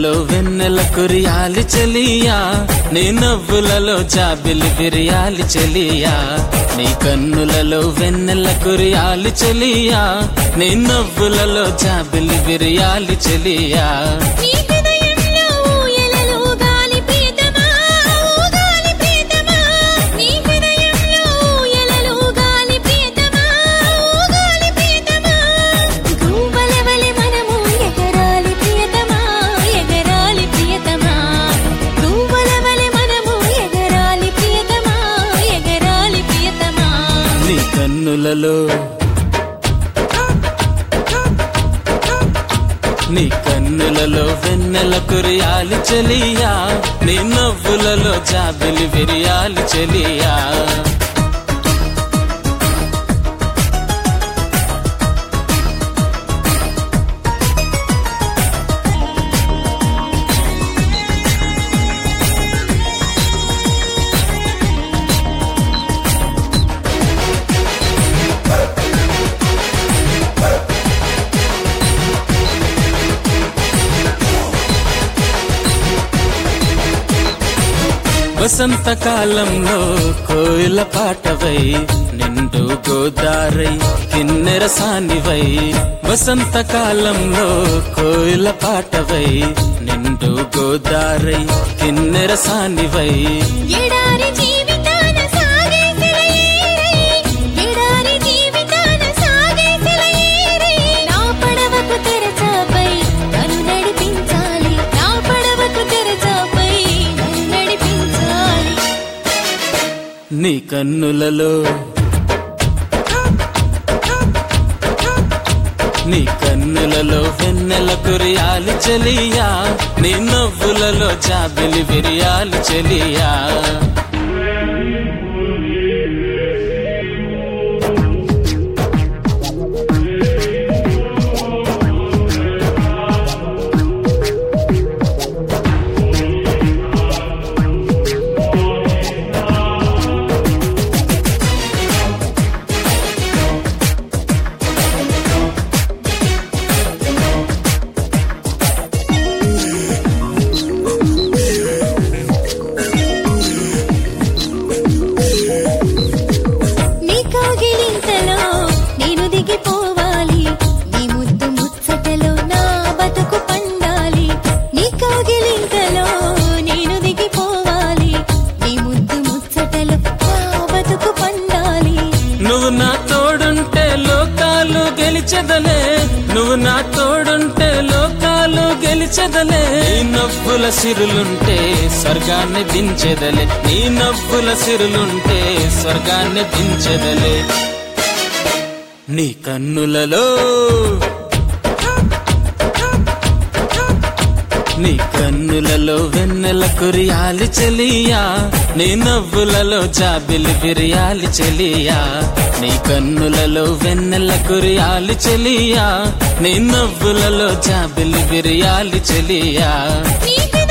కన్నులలో వెన్నెల కురియాలి చెలియా నీ నవ్వులలో జాబిలి బిరియాలి చెలియా నీ కన్నులలో వెన్నెల కురియాలి చెలియా నీ నవ్వులలో జాబిలి బిరియాలి చెలియా నీ హృదయంలో ఊయలలో గాలి ప్రియతమా ఓ గాలి ప్రియతమా నీ హృదయంలో ఊయలలో గాలి ప్రియతమా ఓ గాలి ప్రియతమా గువ్వల వలె మనము ఎగరాలి ప్రియతమా ఎగరాలి ప్రియతమా గువ్వల వలె మనము ఎగరాలి ప్రియతమా ఎగరాలి ప్రియతమా నీ కన్నులలో నీ కన్నులలో వెన్నెల కురియాలి చెలియా నీ నవ్వులలో జాబిలి విరియాలి చెలియా వసంతకాలంలో కోయిల పాటవై నిండు గోదారై కిన్నెర సానివై వసంతకాలంలో కోయిల పాటవై నిండు గోదారై కిన్నెర సానివై ఎడారి జీవితాన సాగే సెలయేరై ఎడారి జీవితాన సాగే సెలయేరై నా పడవకు తెరచాపై నన్ను నడిపించాలి నా పడవకు తెరచాపై నన్ను నడిపించాలి నీ కన్నులలో నీ కన్నులలో వెన్నెల కురియాలి చెలియా నీ నవ్వులలో జాబిలి విరియాలి చెలియా నీ కాగిలింతలో నేను దిగిపోవాలి నీ ముద్దు ముచ్చటలో నా బతుకు పండాలి నీ కాగిలింతలో నేను దిగిపోవాలి నీ ముద్దు ముచ్చటలో నా బతుకు పండాలి నువ్వు నా తోడుంటే లోకాలు గెలిచెదలే నువ్వు నా తోడుంటే లోకాలు గెలిచెదలే నీ నవ్వుల సిరులుంటే స్వర్గాన్ని దించెదలే నీ నవ్వుల సిరులుంటే స్వర్గాన్ని దించెదలే నీ కన్నులలో నీ కన్నులలో వెన్నెల కురియాలి చెలియా నీ నవ్వులలో జాబిలి బిరియాలి చెలియా నీ కన్నులలో వెన్నెల కురియాలి చెలియా నీ నవ్వులలో జాబిలి బిరియాలి చెలియా నీ